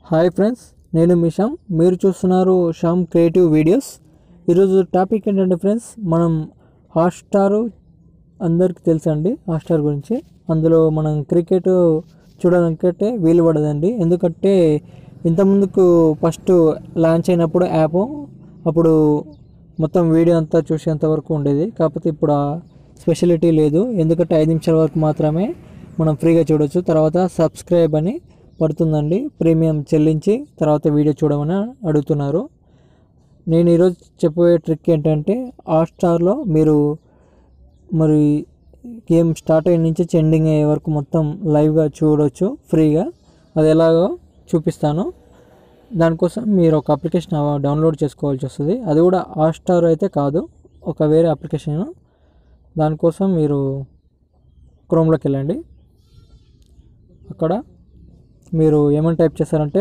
Hi friends నేను మీ శ్యామ్ మీరు చూస్తున్నారు శ్యామ్ క్రియేటివ్ వీడియోస్ ఈరోజు టాపిక్ ఏంటంటే ఫ్రెండ్స్ మనం హాట్స్టార్ అందరికీ తెలుసండి హాట్స్టార్ గురించి అందులో మనం క్రికెట్ చూడాలనుకుంటే వీలు పడదండి ఎందుకంటే ఇంతకుముందుకు ఫస్ట్ లాంచ్ అయినప్పుడు యాప్ అప్పుడు మొత్తం వీడియో అంతా చూసేంత వరకు ఉండేది కాకపోతే ఇప్పుడు ఆ స్పెషాలిటీ లేదు ఎందుకంటే ఐదు నిమిషాల వరకు మాత్రమే మనం ఫ్రీగా చూడొచ్చు తర్వాత సబ్స్క్రైబ్ అని పడుతుందండి ప్రీమియం చెల్లించి తర్వాత వీడియో చూడమని అడుగుతున్నారు నేను ఈరోజు చెప్పబోయే ట్రిక్ ఏంటంటే హాట్స్టార్లో మీరు మరి గేమ్ స్టార్ట్ అయిన నుంచి ఎండింగ్ అయ్యే వరకు మొత్తం లైవ్గా చూడొచ్చు ఫ్రీగా అది ఎలాగో చూపిస్తాను దానికోసం మీరు ఒక అప్లికేషన్ డౌన్లోడ్ చేసుకోవాల్సి వస్తుంది అది కూడా హాట్స్టార్ అయితే కాదు ఒక వేరే అప్లికేషన్ దానికోసం మీరు క్రోమ్లోకి వెళ్ళండి అక్కడ మీరు ఏమని టైప్ చేస్తారంటే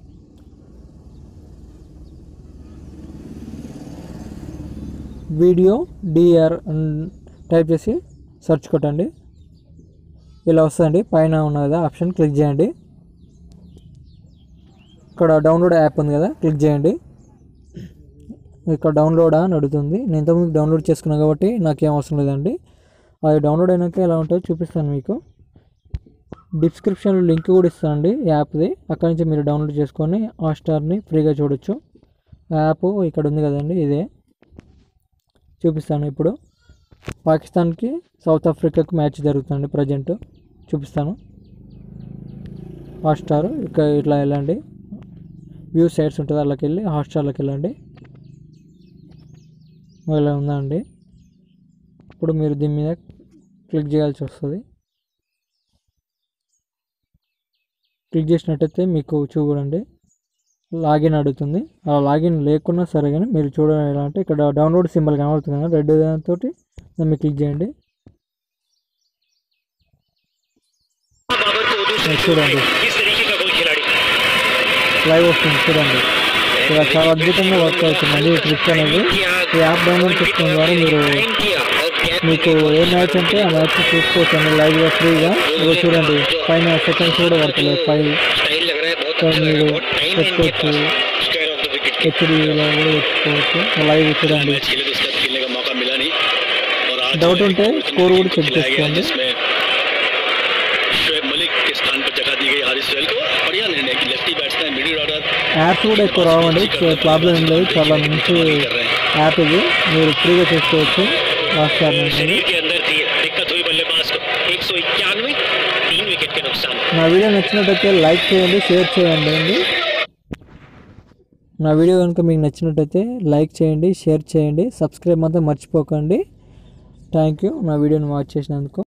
వీడియో డిఆర్ టైప్ చేసి సెర్చ్ కొట్టండి ఇలా వస్తుందండి పైన ఉన్న కదా ఆప్షన్ క్లిక్ చేయండి ఇక్కడ డౌన్లోడ్ యాప్ ఉంది కదా క్లిక్ చేయండి ఇక్కడ డౌన్లోడ్ అని అడుగుతుంది నేను ఇంతకుముందు డౌన్లోడ్ చేసుకున్నాను కాబట్టి నాకేం అవసరం లేదండి అది డౌన్లోడ్ అయినాక ఎలా ఉంటుందో చూపిస్తాను మీకు డిస్క్రిప్షన్లో లింక్ కూడా ఇస్తానండి యాప్ది అక్కడి నుంచి మీరు డౌన్లోడ్ చేసుకొని హాట్స్టార్ని ఫ్రీగా చూడొచ్చు యాప్ ఇక్కడ ఉంది కదండి ఇదే చూపిస్తాను ఇప్పుడు పాకిస్తాన్కి సౌత్ ఆఫ్రికాకి మ్యాచ్ జరుగుతుంది ప్రజెంట్ చూపిస్తాను హాట్స్టార్ ఇక్కడ ఇట్లా వెళ్ళండి వ్యూ సైట్స్ ఉంటుంది అక్కడికి వెళ్ళి హాట్స్టార్లోకి వెళ్ళండి ఇలా ఉందండి ఇప్పుడు మీరు దీని మీద క్లిక్ చేయాల్సి వస్తుంది క్లిక్ చేసినట్టయితే మీకు చూడండి లాగిన్ అడుగుతుంది ఆ లాగిన్ లేకున్నా సరే కానీ మీరు చూడాలి ఎలా అంటే ఇక్కడ డౌన్లోడ్ సింబల్ కనబడుతుంది కదా రెడ్ దాంతో దాన్ని క్లిక్ చేయండి बाबर को दूसरे చూడండి इस तरीके का कोई खिलाड़ी లైవ్ వస్తుంది చూడండి ఇక్కడ చాలా అద్భుతంగా వర్క్ అవుతుందండి ఈ ట్రిక్ అనేది ఈ యాప్ డౌన్లోడ్ చేసుకున్న ద్వారా మీరు टाइम किया और गैप మీకు ఏ మ్యాచ్ అంటే ఆ మ్యాచ్ చూసుకోవచ్చు లైవ్గా ఫ్రీగా ఇదిగో చూడండి పైన సెకండ్స్ కూడా పడతలేదు ఫైవ్ स्टाइल लग रहा है बहुत ఇక్కడ अच्छा लग మీరు रहा है बहुत टाइम है इनके పెట్టుకోవచ్చు पास स्क्वायर ऑफ द विकेट के హెచ్డీలో కూడా పెట్టుకోవచ్చు లైవ్ చూడండి मैच खेले तो उसका खेलने का मौका मिला नहीं और आज डाउट उनटे, जो है स्कोर वोर चेक खिलाया गया చేసుకోండి. जिसमें शोएब मलिक के स्थान पर जगह दी गई हारिस सोहेल को बढ़िया निर्णय की lefty batsman middle order apps కూడా ఎక్కువ రావండి ప్రాబ్లం ఏం లేదు చాలా మంచి యాప్ ఇది మీరు ఫ్రీగా చేసుకోవచ్చు హాట్స్టార్ అనేది शरीर के अंदर थी दिक्कत हुई बल्लेबाज को एक सौ इक्यानवे तीन विकेट के नुकसान నా వీడియో నచ్చినట్టయితే లైక్ చేయండి షేర్ చేయండి అండి నా వీడియో కనుక మీకు నచ్చినట్టయితే లైక్ చేయండి షేర్ చేయండి సబ్స్క్రైబ్ మాత్రం మర్చిపోకండి థ్యాంక్ యూ నా వీడియోని వాచ్ చేసినందుకు